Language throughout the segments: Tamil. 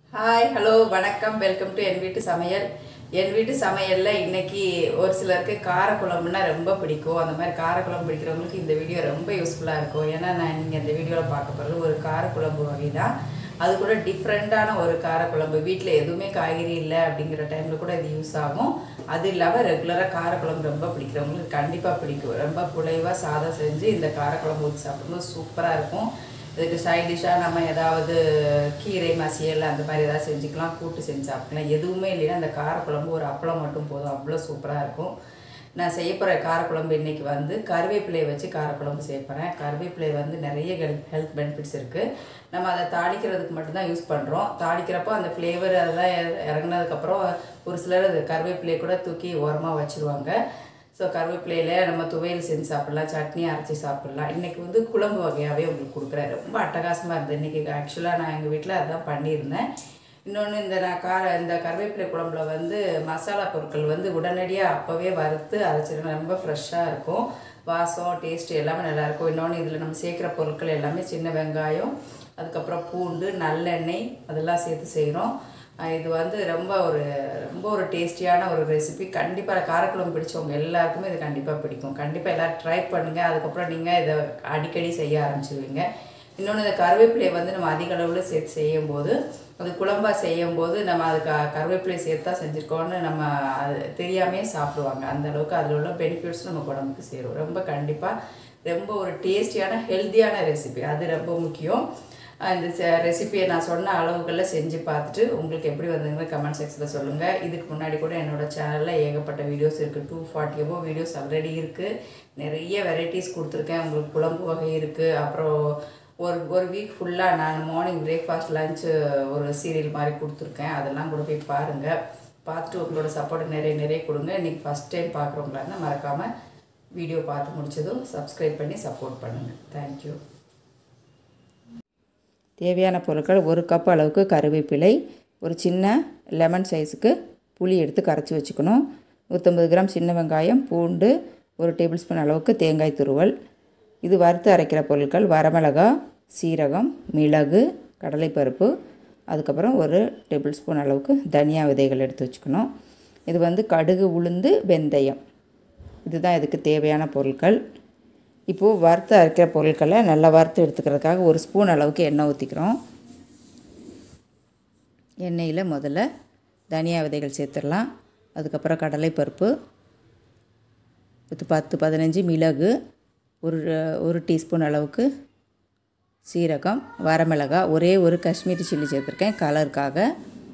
ஹாய் ஹலோ வணக்கம் வெல்கம் டு என் வீட்டு சமையல் என் வீட்டு சமையலில் இன்னைக்கு ஒரு சிலருக்கு காரக்குழம்புனா ரொம்ப பிடிக்கும் அந்த மாதிரி காரக்குழம்பு பிடிக்கிறவங்களுக்கு இந்த வீடியோ ரொம்ப யூஸ்ஃபுல்லாக இருக்கும் ஏன்னா நான் நீங்கள் இந்த வீடியோவில் பார்க்க போகிறது ஒரு காரக்குழம்பு வகை தான் அது கூட டிஃப்ரெண்ட்டான ஒரு காரக்குழம்பு வீட்டில் எதுவுமே காய்கறி இல்லை அப்படிங்கிற டைமில் கூட இது யூஸ் ஆகும் அது இல்லாமல் ரெகுலராக காரக்குழம்பு ரொம்ப பிடிக்கிறவங்களுக்கு கண்டிப்பாக பிடிக்கும் ரொம்ப புலைவாக சாதம் செஞ்சு இந்த காரக்குழம்பு ஊற்றி சாப்பிடும்போது சூப்பராக இருக்கும் இதுக்கு சைட் டிஷ்ஷாக நம்ம ஏதாவது கீரை மசியல் அந்த மாதிரி ஏதாவது செஞ்சுக்கலாம் கூட்டு செஞ்சு சாப்பிடலாம் எதுவுமே இல்லைன்னா அந்த காரக்குழம்பு ஒரு அப்பளம் மட்டும் போதும் அவ்வளோ சூப்பராக இருக்கும் நான் செய்ய போகிற காரக்குழம்பு இன்றைக்கி வந்து கருவேப்பிலையை வச்சு காரக்குழம்பு செய்ய போகிறேன் கருவேப்பிலை வந்து நிறைய ஹெல்த் ஹெல்த் பெனிஃபிட்ஸ் இருக்குது நம்ம அதை தாளிக்கிறதுக்கு மட்டும்தான் யூஸ் பண்ணுறோம் தாளிக்கிறப்போ அந்த ஃப்ளேவர் அதெல்லாம் இற- இறங்குனதுக்கப்புறம் ஒரு சிலர் அது கருவேப்பிலையை கூட தூக்கி ஓரமாக வச்சுருவாங்க ஸோ கருவேப்பிலையில நம்ம துவையல் செஞ்சு சாப்பிட்லாம் சட்னி அரைச்சி சாப்பிட்லாம் இன்றைக்கி வந்து குழம்பு வகையாகவே உங்களுக்கு கொடுக்குறேன் ரொம்ப அட்டகாசமாக இருந்தது இன்றைக்கி ஆக்சுவலாக நான் எங்கள் வீட்டில் அதான் பண்ணியிருந்தேன் இன்னொன்று இந்த நான் கார இந்த கருவேப்பிலை குழம்புல வந்து மசாலா பொருட்கள் வந்து உடனடியாக அப்போவே வறுத்து அரைச்சிருந்தேன் ரொம்ப ஃப்ரெஷ்ஷாக இருக்கும் வாசம் டேஸ்ட் எல்லாமே நல்லாயிருக்கும் இன்னொன்று இதில் நம்ம சேர்க்குற பொருட்கள் எல்லாமே சின்ன வெங்காயம் அதுக்கப்புறம் பூண்டு நல்லெண்ணெய் அதெல்லாம் சேர்த்து செய்கிறோம் அஹ் இது வந்து ரொம்ப ஒரு ரொம்ப ஒரு டேஸ்டியான ஒரு ரெசிபி கண்டிப்பாக காரக்குழம்பு பிடிச்சவங்க எல்லாருக்குமே இது கண்டிப்பாக பிடிக்கும் கண்டிப்பாக எல்லோரும் ட்ரை பண்ணுங்கள் அதுக்கப்புறம் நீங்கள் இதை அடிக்கடி செய்ய ஆரம்பிச்சிருவீங்க இன்னொன்று இந்த கருவேப்பிலையை வந்து நம்ம அதிக அளவில் சேர்த்து செய்யும்போது அது குழம்பா செய்யும்போது நம்ம அதுக்கு கருவேப்பிலை சேர்த்து தான் செஞ்சுருக்கோம்னு நம்ம அது தெரியாமே சாப்பிடுவாங்க அந்த அளவுக்கு அதில் உள்ள பெனிஃபிட்ஸ் நம்ம உடம்புக்கு சேரும் ரொம்ப கண்டிப்பாக ரொம்ப ஒரு டேஸ்டியான ஹெல்த்தியான ரெசிபி அது ரொம்ப முக்கியம் அஹ் இந்த ரெசிபியை நான் சொன்ன அளவுகளில் செஞ்சு பார்த்துட்டு உங்களுக்கு எப்படி வந்ததுங்க கமெண்ட் செக்ஷனில் சொல்லுங்கள் இதுக்கு முன்னாடி கூட என்னோட சேனலில் ஏகப்பட்ட வீடியோஸ் இருக்குது two forty above videos already இருக்குது நிறைய வெரைட்டிஸ் கொடுத்துருக்கேன் உங்களுக்கு குழம்பு வகை இருக்குது அப்புறம் ஒரு ஒரு வீக் ஃபுல்லாக நான் மார்னிங் பிரேக்ஃபாஸ்ட் லஞ்சு ஒரு சீரியல் மாதிரி கொடுத்துருக்கேன் அதெல்லாம் கூட போய் பாருங்கள் பார்த்துட்டு உங்களோட சப்போர்ட் நிறைய நிறைய கொடுங்க இன்றைக்கி ஃபஸ்ட் டைம் பார்க்குறவங்களா இருந்தால் மறக்காமல் வீடியோ பார்த்து முடிச்சதும் சப்ஸ்கிரைப் பண்ணி சப்போர்ட் பண்ணுங்கள் தேங்க்யூ தேவையான பொருட்கள் ஒரு கப் அளவுக்கு கருவேப்பிலை ஒரு சின்ன லெமன் சைஸுக்கு புளி எடுத்து கரைச்சி வச்சுக்கணும் நூற்றம்பது கிராம் சின்ன வெங்காயம் பூண்டு ஒரு டேபிள் ஸ்பூன் அளவுக்கு தேங்காய் துருவல் இது வறுத்து அரைக்கிற பொருட்கள் வரமிளகா சீரகம் மிளகு கடலைப்பருப்பு அதுக்கப்புறம் ஒரு டேபிள் ஸ்பூன் அளவுக்கு தனியா விதைகள் எடுத்து வச்சுக்கணும் இது வந்து கடுகு உளுந்து வெந்தயம் இதுதான் இதுக்கு தேவையான பொருட்கள் இப்போது வறுத்து அரைக்கிற பொருட்களை நல்லா வறுத்து எடுத்துக்கிறதுக்காக ஒரு ஸ்பூன் அளவுக்கு எண்ணெய் ஊற்றிக்கிறோம் எண்ணெயில் முதல்ல தனியா விதைகள் சேர்த்துடலாம் அதுக்கப்புறம் கடலைப்பருப்பு பத்து பத்து பதினஞ்சு மிளகு ஒரு ஒரு டீஸ்பூன் அளவுக்கு சீரகம் வரமிளகாய் ஒரே ஒரு காஷ்மீரி சில்லி சேர்த்துருக்கேன் கலருக்காக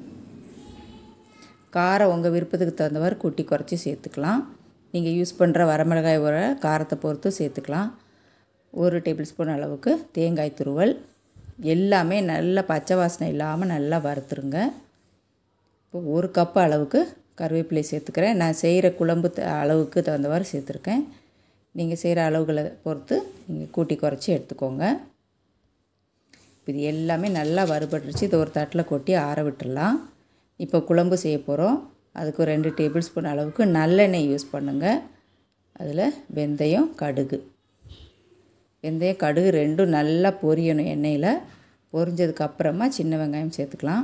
காரம் உங்கள் விருப்பத்துக்கு தகுந்தவாறு கூட்டி குறைச்சி சேர்த்துக்கலாம் நீங்கள் யூஸ் பண்ணுற வரமிளகாயோட காரத்தை பொறுத்து சேர்த்துக்கலாம் ஒரு டேபிள் ஸ்பூன் அளவுக்கு தேங்காய் துருவல் எல்லாமே நல்லா பச்சை வாசனை இல்லாமல் நல்லா வறுத்துருங்க இப்போ ஒரு கப் அளவுக்கு கருவேப்பிலை சேர்த்துக்கிறேன் நான் செய்கிற குழம்பு த- அளவுக்கு தகுந்தவாறு சேர்த்துருக்கேன் நீங்கள் செய்கிற அளவுகளை பொறுத்து நீங்கள் கூட்டி குறைச்சி எடுத்துக்கோங்க இப்போ இது எல்லாமே நல்லா வறுபட்டுருச்சு இதை ஒரு தட்டில் கொட்டி ஆற விட்டுடலாம் இப்போ குழம்பு செய்ய போகிறோம் அதுக்கு ஒரு ரெண்டு டேபிள் ஸ்பூன் அளவுக்கு நல்லெண்ணெய் யூஸ் பண்ணுங்கள் அதில் வெந்தயம் கடுகு வெந்தயம் கடுகு ரெண்டும் நல்லா பொரியணும் எண்ணெயில் பொரிஞ்சதுக்கு அப்புறமா சின்ன வெங்காயம் சேர்த்துக்கலாம்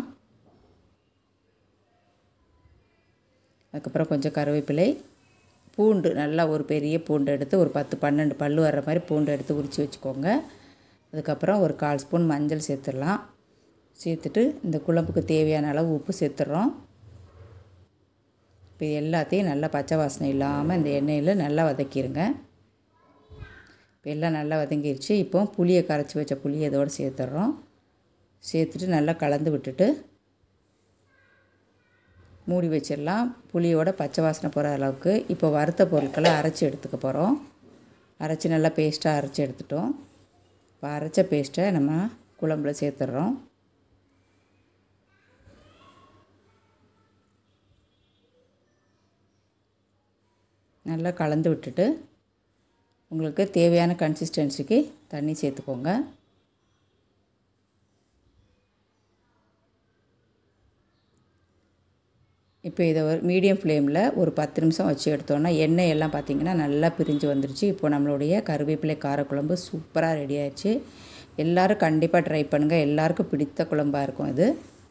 அதுக்கப்புறம் கொஞ்சம் கருவேப்பிலை பூண்டு நல்லா ஒரு பெரிய பூண்டு எடுத்து ஒரு பத்து பன்னெண்டு பல்லு வர்ற மாதிரி பூண்டு எடுத்து உரித்து வச்சுக்கோங்க அதுக்கப்புறம் ஒரு கால் ஸ்பூன் மஞ்சள் சேர்த்துடலாம் சேர்த்துட்டு இந்த குழம்புக்கு தேவையான அளவு உப்பு சேர்த்துட்றோம் இப்போ இது எல்லாத்தையும் நல்லா பச்சை வாசனை இல்லாமல் இந்த எண்ணெயில் நல்லா வதக்கிடுங்க இப்போ எல்லாம் நல்லா வதங்கிருச்சு இப்போ புளியை கரைச்சி வச்ச புளியை இதோடு சேர்த்துட்றோம் சேர்த்துட்டு நல்லா கலந்து விட்டுட்டு மூடி வச்சிடலாம் புளியோட பச்சை வாசனை போகிற அளவுக்கு இப்போ வறுத்த பொருட்களை அரைச்சி எடுத்துக்க போகிறோம் அரைச்சி நல்லா பேஸ்ட்டாக அரைச்சி எடுத்துட்டோம் இப்போ அரைச்ச பேஸ்ட்டை நம்ம குழம்புல சேர்த்துட்றோம் நல்லா கலந்து விட்டுட்டு உங்களுக்கு தேவையான கன்சிஸ்டன்சிக்கு தண்ணி சேர்த்துக்கோங்க இப்போ இதை ஒரு மீடியம் ஃப்ளேமில் ஒரு பத்து நிமிஷம் வச்சு எடுத்தோன்னா எண்ணெய் எல்லாம் பார்த்திங்கன்னா நல்லா பிரிஞ்சு வந்துருச்சு இப்போ நம்மளுடைய கருவேப்பிலை காரக்குழம்பு சூப்பராக ரெடி ஆயிடுச்சு எல்லோரும் கண்டிப்பாக ட்ரை பண்ணுங்கள் எல்லாருக்கும் பிடித்த குழம்பாக இருக்கும் இது